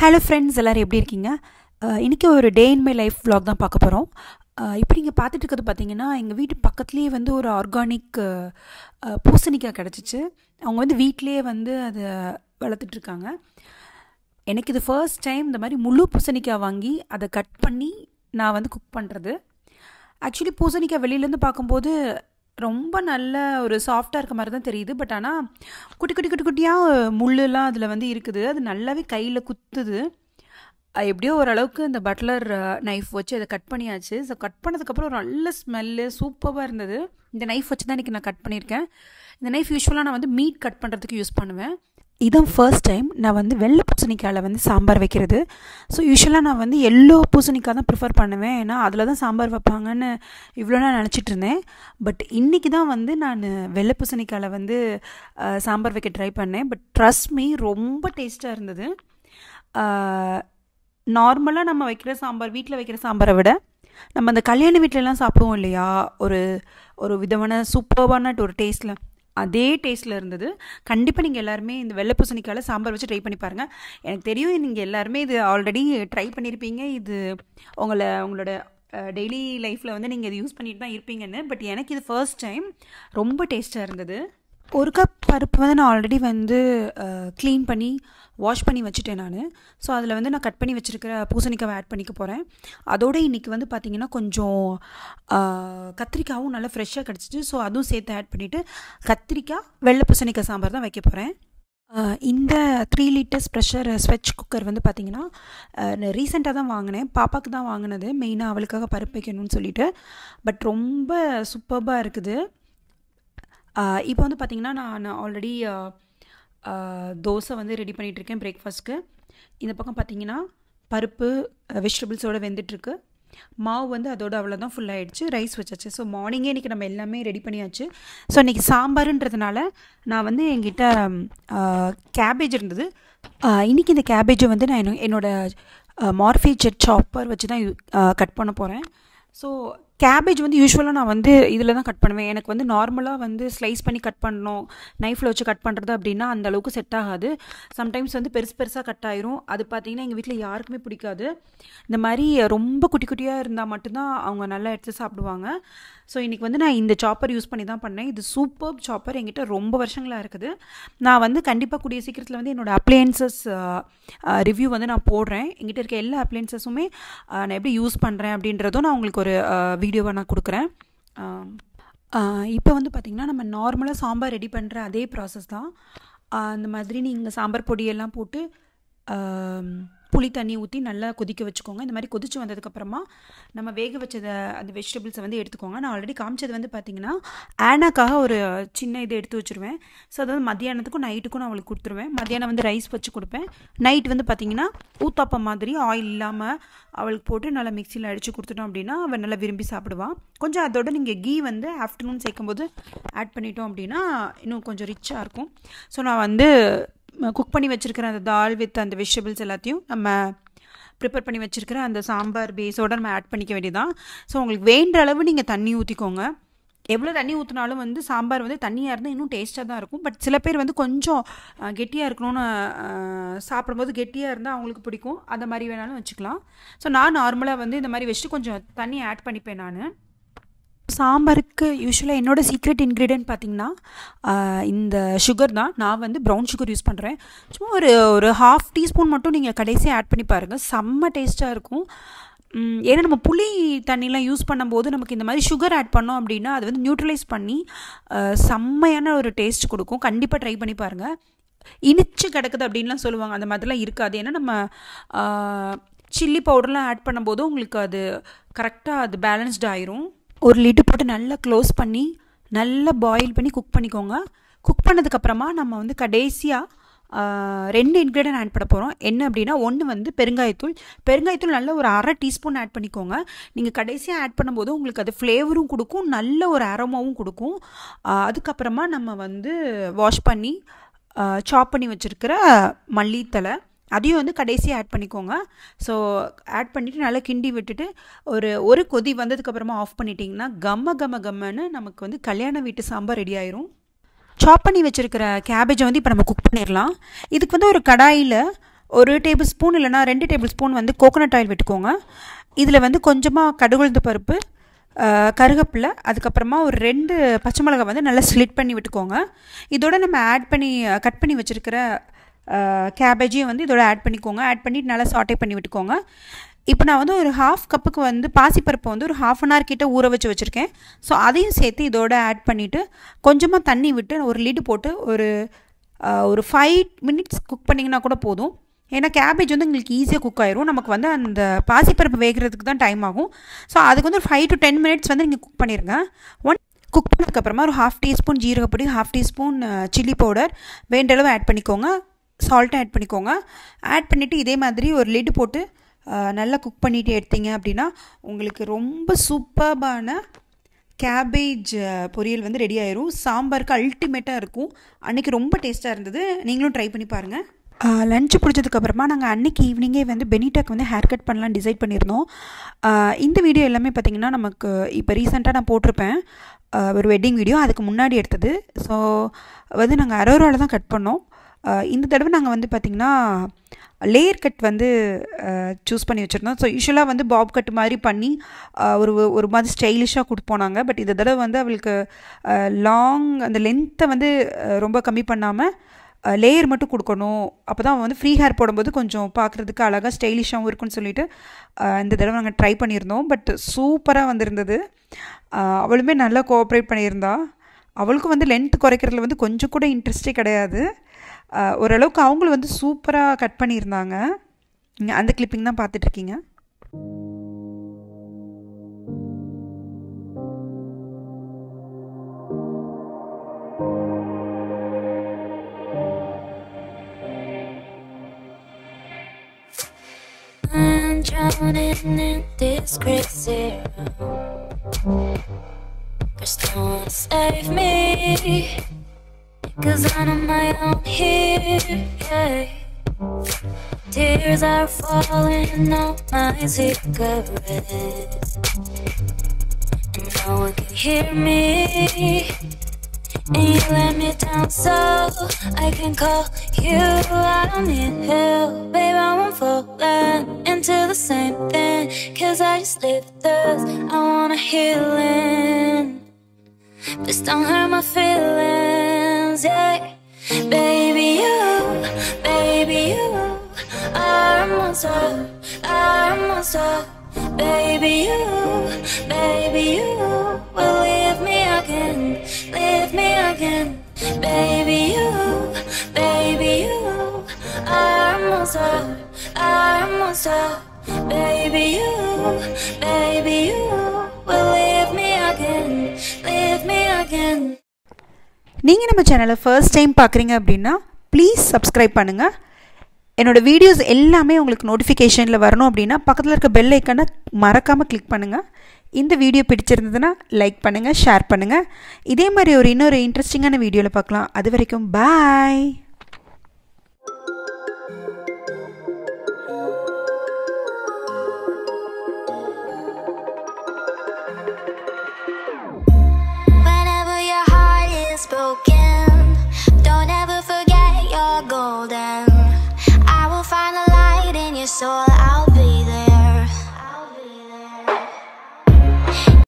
Hello friends எல்லோரும் எப்படி இருக்கீங்க இன்றைக்கி ஒரு day in my life vlog தான் பார்க்க போகிறோம் இப்போ நீங்கள் பார்த்துட்டு இருக்கிறது பார்த்தீங்கன்னா எங்கள் வீட்டு பக்கத்துலேயே வந்து ஒரு ஆர்கானிக் பூசணிக்காய் கிடச்சிச்சு அவங்க வந்து வீட்டிலேயே வந்து அதை வளர்த்துட்ருக்காங்க எனக்கு இது ஃபர்ஸ்ட் டைம் இந்த மாதிரி முழு பூசணிக்காய் வாங்கி அதை கட் பண்ணி நான் வந்து குக் பண்ணுறது ஆக்சுவலி பூசணிக்காய் வெளியிலேருந்து பார்க்கும்போது ரொம்ப நல்ல ஒரு சாஃப்டாக இருக்க மாதிரி தான் தெரியுது பட் ஆனால் குட்டி குட்டி குட்டி குட்டியாக முள்ளெல்லாம் அதில் வந்து இருக்குது அது நல்லாவே கையில் குத்துது அஹ் எப்படியோ ஓரளவுக்கு இந்த பட்லர் நைஃப் வச்சு அதை கட் பண்ணியாச்சு ஸோ கட் பண்ணதுக்கப்புறம் ஒரு நல்ல ஸ்மெல்லு சூப்பராக இருந்தது இந்த நைஃப் வச்சு தான் இன்றைக்கி நான் கட் பண்ணியிருக்கேன் இந்த நைஃப் யூஸ்வலாக நான் வந்து மீட் கட் பண்ணுறதுக்கு யூஸ் பண்ணுவேன் இதான் ஃபர்ஸ்ட் டைம் நான் வந்து வெள்ளை பூசணிக்காயில் வந்து சாம்பார் வைக்கிறது ஸோ யூஸ்வலாக நான் வந்து எல்லோ பூசணிக்காய் தான் ப்ரிஃபர் பண்ணுவேன் ஏன்னா அதில் தான் சாம்பார் வைப்பாங்கன்னு இவ்வளோ நான் நினச்சிட்டு இருந்தேன் பட் இன்றைக்கி தான் வந்து நான் வெள்ளை பூசணிக்காயில் வந்து அஹ், சாம்பார் வைக்க ட்ரை பண்ணேன் பட் ட்ரஸ்ட் மீ ரொம்ப டேஸ்ட்டாக இருந்தது நார்மலாக நம்ம வைக்கிற சாம்பார் வீட்டில் வைக்கிற சாம்பாரை விட நம்ம அந்த கல்யாண வீட்டிலலாம் சாப்பிடுவோம் இல்லையா ஒரு ஒரு விதமான சூப்பர்வான ஒரு டேஸ்ட்டில் அதே டேஸ்ட்டில் இருந்தது கண்டிப்பாக நீங்கள் எல்லாருமே இந்த வெள்ளை பூசணிக்காயில் சாம்பார் வச்சு ட்ரை பண்ணி பாருங்கள் எனக்கு தெரியும் நீங்கள் எல்லாருமே இது ஆல்ரெடி ட்ரை பண்ணியிருப்பீங்க இது உங்களை உங்களோட டெய்லி லைஃப்பில் வந்து நீங்கள் இது யூஸ் பண்ணிட்டு தான் இருப்பீங்கன்னு பட் எனக்கு இது ஃபர்ஸ்ட் டைம் ரொம்ப டேஸ்ட்டாக இருந்தது ஒரு கப் பருப்பு வந்து நான் ஆல்ரெடி வந்து க்ளீன் பண்ணி வாஷ் பண்ணி வச்சுட்டேன் நான் ஸோ அதில் வந்து நான் கட் பண்ணி வச்சுருக்கிற பூசணிக்காவை ஆட் பண்ணிக்க போகிறேன் அதோட இன்றைக்கி வந்து பார்த்திங்கன்னா கொஞ்சம் அஹ், கத்திரிக்காவும் நல்லா ஃப்ரெஷ்ஷாக கிடச்சிச்சு ஸோ அதுவும் சேர்த்து ஆட் பண்ணிவிட்டு கத்திரிக்காய் வெள்ளை பூசணிக்காய் சாம்பார் தான் வைக்க போகிறேன் அஹ் இந்த த்ரீ லிட்டர்ஸ் ப்ரெஷர் ஸ்வெச் குக்கர் வந்து பார்த்திங்கன்னா ரீசெண்டாக தான் வாங்கினேன் பாப்பாவுக்கு தான் வாங்கினது மெயினாக அவளுக்காக பருப்பு வைக்கணும்னு சொல்லிட்டு பட் ரொம்ப சூப்பர்பாக இருக்குது இப்போ வந்து பார்த்திங்கன்னா நான் ஆல்ரெடி தோசை வந்து ரெடி பண்ணிகிட்ருக்கேன் பிரேக்ஃபாஸ்ட்க்கு இந்த பக்கம் பார்த்திங்கன்னா பருப்பு வெஜிடபிள்ஸோடு வெந்துட்டுருக்கு மாவு வந்து அதோட அவ்வளோதான் ஃபுல் ஆயிடுச்சு ரைஸ் வச்சாச்சு ஸோ மார்னிங்கே இன்றைக்கி நம்ம எல்லாமே ரெடி பண்ணியாச்சு ஸோ இன்றைக்கி சாம்பாருன்றதுனால நான் வந்து என்கிட்ட கேபேஜ் இருந்தது இன்றைக்கி இந்த கேபேஜை வந்து நான் என்னோ- என்னோட மார்ஃபி ஜெட் சாப்பர் வச்சு தான் கட் பண்ண போகிறேன் ஸோ கேபேஜ் வந்து யூஸ்வலாக நான் வந்து இதில் தான் கட் பண்ணுவேன் எனக்கு வந்து நார்மலாக வந்து ஸ்லைஸ் பண்ணி கட் பண்ணணும் நைஃப்பில் வச்சு கட் பண்ணுறது அப்படின்னா அந்த அளவுக்கு செட் ஆகாது சம்டைம்ஸ் வந்து பெருசு பெருசாக கட் ஆயிரும் அது பார்த்தீங்கன்னா எங்கள் வீட்டில் யாருக்குமே பிடிக்காது இந்த மாதிரி ரொம்ப குட்டி குட்டியாக இருந்தால் மட்டும்தான் அவங்க நல்லா எடுத்து சாப்பிடுவாங்க ஸோ இன்றைக்கி வந்து நான் இந்த சாப்பர் யூஸ் பண்ணி தான் பண்ணேன் இது சூப்பர் சாப்பர் என்கிட்ட ரொம்ப வருஷங்களாக இருக்குது நான் வந்து கண்டிப்பாக கூடிய சீக்கிரத்தில் வந்து என்னோடய அப்ளையன்சஸ் ரிவ்யூ வந்து நான் போடுறேன் என்கிட்ட இருக்க எல்லா அப்ளையன்சஸுமே நான் எப்படி யூஸ் பண்ணுறேன் அப்படின்றதும் நான் உங்களுக்கு ஒரு வீடியோவாக நான் கொடுக்குறேன் இப்போ வந்து பார்த்திங்கன்னா நம்ம நார்மலாக சாம்பார் ரெடி பண்ணுற அதே ப்ராசஸ் தான் ஆஹ் இந்த மாதிரி நீங்கள் சாம்பார் பொடியெல்லாம் போட்டு ஆம், புளி தண்ணி ஊற்றி நல்லா கொதிக்க வச்சுக்கோங்க இந்த மாதிரி கொதிச்சு வந்ததுக்கப்புறமா நம்ம வேக வச்சதை அந்த வெஜிடபிள்ஸை வந்து எடுத்துக்கோங்க நான் ஆல்ரெடி காமிச்சது வந்து பார்த்தீங்கன்னா ஆனாக்காக ஒரு சின்ன இது எடுத்து வச்சுருவேன் ஸோ அதாவது மத்தியானத்துக்கும் நைட்டுக்கும் நான் அவளுக்கு கொடுத்துருவேன் மத்தியானம் வந்து ரைஸ் வச்சு கொடுப்பேன் நைட் வந்து பார்த்தீங்கன்னா ஊத்தாப்பம் மாதிரி ஆயில் இல்லாமல் அவளுக்கு போட்டு நல்லா மிக்சியில் அடித்து கொடுத்துட்டோம் அப்படின்னா அவள் நல்லா விரும்பி சாப்பிடுவான் கொஞ்சம் அதோட நீங்கள் கீ வந்து ஆஃப்டர்நூன் சேர்க்கும்போது ஆட் பண்ணிட்டோம் அப்படின்னா இன்னும் கொஞ்சம் ரிச்சாக இருக்கும் ஸோ நான் வந்து குக் பண்ணி வச்சுருக்கிற அந்த தால் வித் அந்த வெஜிடபிள்ஸ் எல்லாத்தையும் நம்ம ப்ரிப்பேர் பண்ணி வச்சுருக்கிற அந்த சாம்பார் பேஸோட நம்ம ஆட் பண்ணிக்க வேண்டியதான் ஸோ உங்களுக்கு வேண்ட அளவு நீங்கள் தண்ணி ஊற்றிக்கோங்க எவ்வளோ தண்ணி ஊற்றினாலும் வந்து சாம்பார் வந்து தண்ணியாக இருந்தால் இன்னும் டேஸ்ட்டாக தான் இருக்கும் பட் சில பேர் வந்து கொஞ்சம் அஹ், கெட்டியாக இருக்கணும்னு அஹ், சாப்பிடும்போது கெட்டியாக இருந்தால் அவங்களுக்கு பிடிக்கும் அந்த மாதிரி வேணாலும் வச்சுக்கலாம் ஸோ நான் நார்மலாக வந்து இந்த மாதிரி வச்சுட்டு கொஞ்சம் தண்ணி ஆட் பண்ணிப்பேன் நான் சாம்பாருக்கு யூஸ்வலாக என்னோட சீக்ரெட் இன்க்ரீடியன்ட் பார்த்தீங்கன்னா ஆஹ், இந்த சுகர் தான் நான் வந்து ப்ரௌன் சுகர் யூஸ் பண்ணுறேன் சும்மா ஒரு ஒரு ஹாஃப் டீஸ்பூன் மட்டும் நீங்கள் கடைசியாக ஆட் பண்ணி பாருங்கள் செம்ம டேஸ்ட்டாக இருக்கும் உம், ஏன்னா நம்ம புளி தண்ணிலாம் யூஸ் பண்ணும்போது நமக்கு இந்த மாதிரி சுகர் ஆட் பண்ணோம் அப்படின்னா அது வந்து நியூட்ரலைஸ் பண்ணி ஆஹ், செம்மையான ஒரு டேஸ்ட் கொடுக்கும் கண்டிப்பாக ட்ரை பண்ணி பாருங்கள் இனிச்சு கிடக்குது அப்படின்லாம் சொல்லுவாங்க அந்த மாதிரிலாம் இருக்காது ஏன்னா நம்ம சில்லி பவுடர்லாம் ஆட் பண்ணும்போது உங்களுக்கு அது கரெக்டாக அது பேலன்ஸ்டு ஆயிரும் ஒரு லிட்டு போட்டு நல்லா க்ளோஸ் பண்ணி நல்லா பாயில் பண்ணி குக் பண்ணிக்கோங்க குக் பண்ணதுக்கப்புறமா நம்ம வந்து கடைசியாக ரெண்டு இன்க்ரீடியன்ட் ஆட் பண்ண போகிறோம் என்ன அப்படின்னா ஒன்று வந்து பெருங்காயத்தூள் பெருங்காயத்தூள் நல்ல ஒரு அரை டீஸ்பூன் ஆட் பண்ணிக்கோங்க நீங்கள் கடைசியாக ஆட் பண்ணும்போது உங்களுக்கு அது ஃப்ளேவரும் கொடுக்கும் நல்ல ஒரு அரோமாவும் கொடுக்கும் ஆஹ் அதுக்கப்புறமா நம்ம வந்து வாஷ் பண்ணி சாப் பண்ணி வச்சுருக்கிற மல்லித்தலை அதையும் வந்து கடைசியாக ஆட் பண்ணிக்கோங்க ஸோ ஆட் பண்ணிவிட்டு நல்லா கிண்டி விட்டுட்டு ஒரு ஒரு கொதி வந்ததுக்கப்புறமா ஆஃப் பண்ணிட்டீங்கன்னா கம்ம கம்ம கம்மன்னு நமக்கு வந்து கல்யாண வீட்டு சாம்பார் ரெடி ஆயிரும் சாப் பண்ணி வச்சுருக்கிற கேபேஜை வந்து இப்போ நம்ம குக் பண்ணிடலாம் இதுக்கு வந்து ஒரு கடாயில் ஒரு டேபிள் ஸ்பூன் இல்லைனா ரெண்டு டேபிள் ஸ்பூன் வந்து கோகோனட் ஆயில் விட்டுக்கோங்க இதில் வந்து கொஞ்சமாக கடுகுழுந்து பருப்பு கருகப்பில்லை அதுக்கப்புறமா ஒரு ரெண்டு பச்சை மிளகாய் வந்து நல்லா ஸ்லிட் பண்ணி விட்டுக்கோங்க இதோட நம்ம ஆட் பண்ணி கட் பண்ணி வச்சுருக்கிற கேபேஜையும் வந்து இதோட ஆட் பண்ணிக்கோங்க ஆட் பண்ணிட்டு நல்லா சாட்டே பண்ணி விட்டுக்கோங்க இப்போ நான் வந்து ஒரு ஹாஃப் கப்புக்கு வந்து பாசிப்பருப்பை வந்து ஒரு ஹாஃப் அன் ஹவர் கிட்ட ஊற வச்சு வச்சுருக்கேன் ஸோ அதையும் சேர்த்து இதோட ஆட் பண்ணிவிட்டு கொஞ்சமாக தண்ணி விட்டு ஒரு லிடு போட்டு ஒரு ஒரு ஃபைவ் மினிட்ஸ் குக் பண்ணிங்கன்னா கூட போதும் ஏன்னா கேபேஜ் வந்து உங்களுக்கு ஈஸியாக குக் ஆயிரும் நமக்கு வந்து அந்த பாசிப்பருப்பு வேகிறதுக்கு தான் டைம் ஆகும் ஸோ அதுக்கு வந்து ஒரு ஃபைவ் டு டென் மினிட்ஸ் வந்து நீங்கள் குக் பண்ணிடுங்க ஒன் குக் பண்ணதுக்கப்புறமா ஒரு ஹாஃப் டீஸ்பூன் ஜீரகப்பொடி ஹாஃப் டீஸ்பூன் சில்லி பவுடர் வேண்டளவு ஆட் பண்ணிக்கோங்க சால்ட்டும் ஆட் பண்ணிக்கோங்க ஆட் பண்ணிவிட்டு இதே மாதிரி ஒரு லிட்டு போட்டு நல்லா குக் பண்ணிவிட்டு எடுத்தீங்க அப்படின்னா உங்களுக்கு ரொம்ப சூப்பர்பான கேபேஜ் பொரியல் வந்து ரெடி ஆயிரும் சாம்பாருக்கு அல்டிமேட்டாக இருக்கும் அன்றைக்கி ரொம்ப டேஸ்ட்டாக இருந்தது நீங்களும் ட்ரை பண்ணி பாருங்கள் லஞ்சு பிடிச்சதுக்கப்புறமா நாங்கள் அன்றைக்கி ஈவினிங்கே வந்து பெனிடாக் வந்து ஹேர் கட் பண்ணலாம் டிசைட் பண்ணியிருந்தோம் இந்த வீடியோ எல்லாமே பார்த்திங்கன்னா நமக்கு இப்போ ரீசெண்டாக நான் போட்டிருப்பேன் ஒரு வெட்டிங் வீடியோ அதுக்கு முன்னாடி எடுத்தது ஸோ வந்து நாங்கள் அரோராவில் தான் கட் பண்ணோம் இந்த தடவை நாங்கள் வந்து பார்த்திங்கன்னா லேயர் கட் வந்து சூஸ் பண்ணி வச்சுருந்தோம் ஸோ யூஸ்வலாக வந்து பாப் கட் மாதிரி பண்ணி ஒரு ஒரு மாதிரி ஸ்டைலிஷாக கொடுப்போம் நாங்கள் பட் இந்த தடவை வந்து அவளுக்கு லாங் அந்த லென்த்தை வந்து ரொம்ப கம்மி பண்ணாமல் லேயர் மட்டும் கொடுக்கணும் அப்போ தான் வந்து ஃப்ரீ ஹேர் போடும்போது கொஞ்சம் பார்க்குறதுக்கு அழகாக ஸ்டைலிஷாகவும் இருக்குன்னு சொல்லிட்டு இந்த தடவை நாங்கள் ட்ரை பண்ணியிருந்தோம் பட் சூப்பராக வந்திருந்தது அவளுமே நல்லா கோஆப்ரேட் பண்ணியிருந்தா அவளுக்கும் வந்து லென்த் குறைக்கிறதுல வந்து கொஞ்சம் கூட இன்ட்ரெஸ்டே கிடையாது ஓரளவுக்கு அவங்களும் வந்து சூப்பராக கட் பண்ணியிருந்தாங்க நீங்கள் அந்த கிளிப்பிங் தான் பார்த்துட்ருக்கீங்க I'm drowning in this crazy room. There's no one to save me. Cause I'm on my own here. Yeah. Tears are falling on my cigarette. And no one can hear me. And you let me down so I can call you. I don't need help, babe. I'm falling into the same thing. Cause I just live this. I want a healing. Please don't hurt my feelings, yeah. Baby, you, baby, you are a monster, are a monster. Baby, you, baby, you will leave me again, leave me again. Baby, you, baby, you are a monster, are a monster. Baby, you, baby, you will leave me again, leave me again. நீங்கள் நம்ம சேனலை first time பார்க்குறீங்க அப்படின்னா please subscribe பண்ணுங்கள் என்னோடய videos எல்லாமே உங்களுக்கு நோட்டிஃபிகேஷனில் வரணும் அப்படின்னா பக்கத்தில் இருக்க பெல் ஐக்கனை மறக்காமல் கிளிக் பண்ணுங்கள் இந்த வீடியோ பிடிச்சிருந்ததுன்னா லைக் பண்ணுங்கள் ஷேர் பண்ணுங்கள் இதே மாதிரி ஒரு இன்னொரு இன்ட்ரெஸ்டிங்கான வீடியோவில் பார்க்கலாம் அது வரைக்கும் பாய் Whenever your heart is broken, don't ever forget you're golden. I will find the light in your soul.